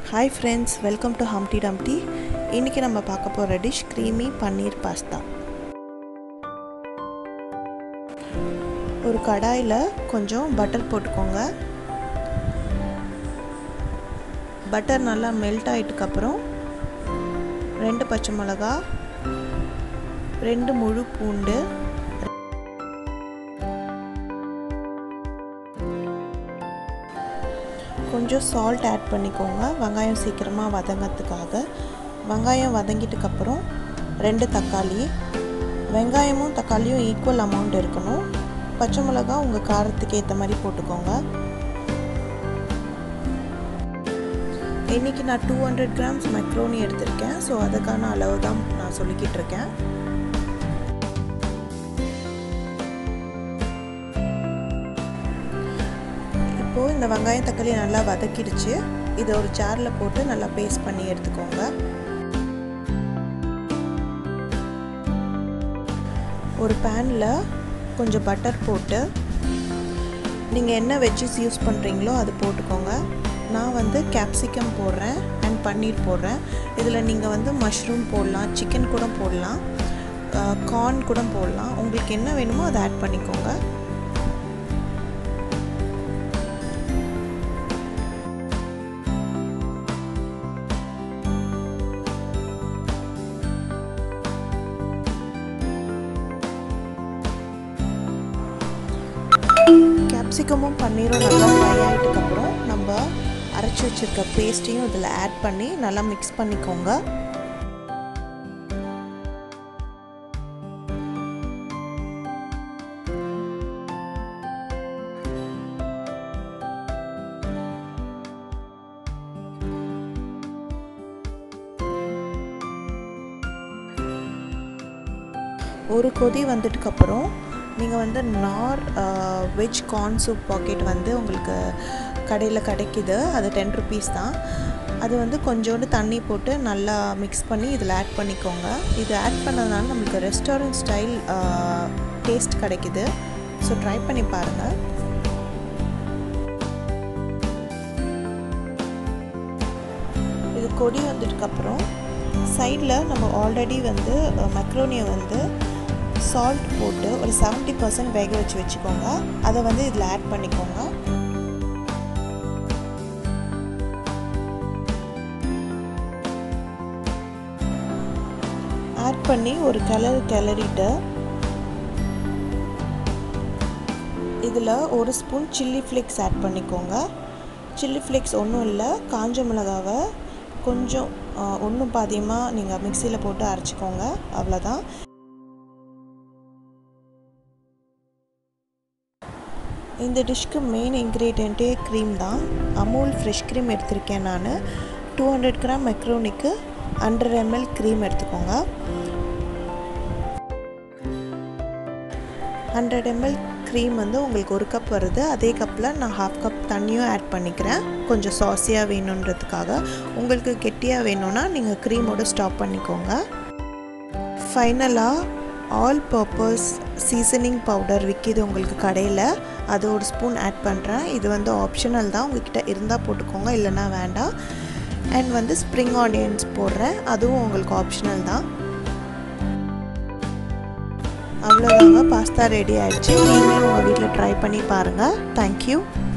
hi friends welcome to humpty dumpty இன்றைக்கி நம்ம பார்க்க போகிற டிஷ் க்ரீமி பன்னீர் பாஸ்தா ஒரு கடாயில் கொஞ்சம் பட்டர் போட்டுக்கோங்க பட்டர் நல்லா மெல்ட் ஆகிட்டுக்கப்புறம் ரெண்டு பச்சை மிளகா ரெண்டு முழு பூண்டு கொஞ்சம் சால்ட் ஆட் பண்ணிக்கோங்க வெங்காயம் சீக்கிரமாக வதங்கிறதுக்காக வெங்காயம் வதங்கிட்டுக்கப்புறம் ரெண்டு தக்காளி வெங்காயமும் தக்காளியும் ஈக்குவல் அமௌண்ட் இருக்கணும் பச்சை மிளகா உங்கள் காரத்துக்கு ஏற்ற மாதிரி போட்டுக்கோங்க இன்றைக்கி நான் டூ ஹண்ட்ரட் கிராம்ஸ் மெக்ரோனி எடுத்திருக்கேன் ஸோ அதுக்கான அளவு தான் நான் சொல்லிக்கிட்டு இருக்கேன் இப்போது இந்த வெங்காயம் தக்காளி நல்லா வதக்கிடுச்சு இதை ஒரு ஜாரில் போட்டு நல்லா பேஸ்ட் பண்ணி எடுத்துக்கோங்க ஒரு பேனில் கொஞ்சம் பட்டர் போட்டு நீங்கள் என்ன வெஜ்ஜஸ் யூஸ் பண்ணுறீங்களோ அது போட்டுக்கோங்க நான் வந்து கேப்சிகம் போடுறேன் அண்ட் பன்னீர் போடுறேன் இதில் நீங்கள் வந்து மஷ்ரூம் போடலாம் சிக்கன் கூட போடலாம் கார்ன் கூட போடலாம் உங்களுக்கு என்ன வேணுமோ அதை ஆட் பண்ணிக்கோங்க கேப்சிகமும் பன்னீரும் நல்லா ஃப்ரை ஆகிட்டுக்கப்புறம் நம்ம அரைச்சி வச்சுருக்க பேஸ்ட்டையும் இதில் ஆட் பண்ணி நல்லா மிக்ஸ் பண்ணிக்கோங்க ஒரு கொதி வந்துட்டுக்கப்புறம் நீங்கள் வந்து நார் வெஜ் கார்ன் சூப் பாக்கெட் வந்து உங்களுக்கு கடையில் கிடைக்கிது அது டென் ருபீஸ் தான் அது வந்து கொஞ்சோண்டு தண்ணி போட்டு நல்லா மிக்ஸ் பண்ணி இதில் ஆட் பண்ணிக்கோங்க இது ஆட் பண்ணதுனால நம்மளுக்கு ரெஸ்டாரண்ட் ஸ்டைல் டேஸ்ட் கிடைக்கிது ஸோ ட்ரை பண்ணி பாருங்கள் இது கொடி வந்ததுக்கப்புறம் சைடில் நம்ம ஆல்ரெடி வந்து மெக்ரோனியை வந்து சால்ட் போட்டு ஒரு செவன்ட்டி பர்சன்ட் வேக வச்சு வச்சுக்கோங்க அதை வந்து இதில் ஆட் பண்ணிக்கோங்க ஆட் பண்ணி ஒரு கிளறு கிளறிட்டு இதில் ஒரு ஸ்பூன் சில்லி ஃப்ளேக்ஸ் ஆட் பண்ணிக்கோங்க சில்லி ஃப்ளேக்ஸ் ஒன்றும் இல்லை காஞ்ச மிளகாவை கொஞ்சம் ஒன்றும் பாதியமாக நீங்கள் மிக்சியில் போட்டு அரைச்சிக்கோங்க அவ்வளோதான் இந்த டிஷ்க்கு மெயின் இன்க்ரீடியண்ட்டே க்ரீம் தான் அமூல் ஃப்ரெஷ் க்ரீம் எடுத்திருக்கேன் நான் டூ ஹண்ட்ரட் கிராம் மெக்ரோனிக்கு ஹண்ட்ரட் எம்எல் க்ரீம் எடுத்துக்கோங்க ஹண்ட்ரட் எம்எல் க்ரீம் வந்து உங்களுக்கு ஒரு கப் வருது அதே கப்பில் நான் ஹாஃப் கப் தண்ணியும் ஆட் பண்ணிக்கிறேன் கொஞ்சம் சாஸியாக வேணுன்றதுக்காக உங்களுக்கு கெட்டியாக வேணும்னா நீங்கள் க்ரீமோடு ஸ்டாப் பண்ணிக்கோங்க ஃபைனலாக ஆல் பர்பஸ் சீசனிங் பவுடர் விற்கிது உங்களுக்கு கடையில் அது ஒரு ஸ்பூன் ஆட் பண்ணுறேன் இது வந்து ஆப்ஷனல் தான் உங்ககிட்ட இருந்தால் போட்டுக்கோங்க இல்லைனா வேண்டாம் அண்ட் வந்து ஸ்ப்ரிங் ஆனியன்ஸ் போடுறேன் அதுவும் உங்களுக்கு ஆப்ஷனல் தான் அவ்வளோதாங்க பாஸ்தா ரெடி ஆகிடுச்சு நீங்களும் உங்கள் வீட்டில் ட்ரை பண்ணி பாருங்கள் தேங்க்யூ